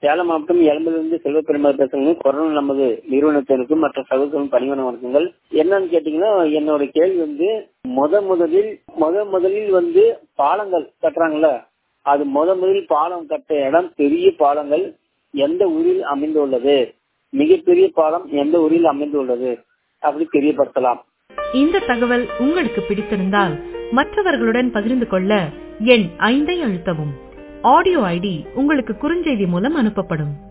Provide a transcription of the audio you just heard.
சேலம் மாவட்டம் எலும்பிலிருந்து செல்வப்பெருமாள் பேசுறேங்க கொரோனா நமது நிறுவனத்திற்கும் மற்ற சகோதரர்களும் பணிவன வணக்கங்கள் என்னன்னு கேட்டீங்கன்னா என்னோட கேள்வி வந்து முத முதலில் முத முதலில் வந்து பாலங்கள் கட்டுறாங்கல்ல அது முத முதலில் பாலம் கட்ட இடம் பெரிய பாலங்கள் எந்த ஊரில் அமைந்துள்ளது மிகப்பெரிய பாலம் எந்த ஊரில் அமைந்துள்ளது அப்படி தெரியப்படுத்தலாம் இந்த தகவல் உங்களுக்கு பிடித்திருந்தால் மற்றவர்களுடன் பகிர்ந்து கொள்ள எண் ஐந்தை அழுத்தவும் ஆடியோ ஐடி உங்களுக்கு குறுஞ்செய்தி மூலம் அனுப்பப்படும்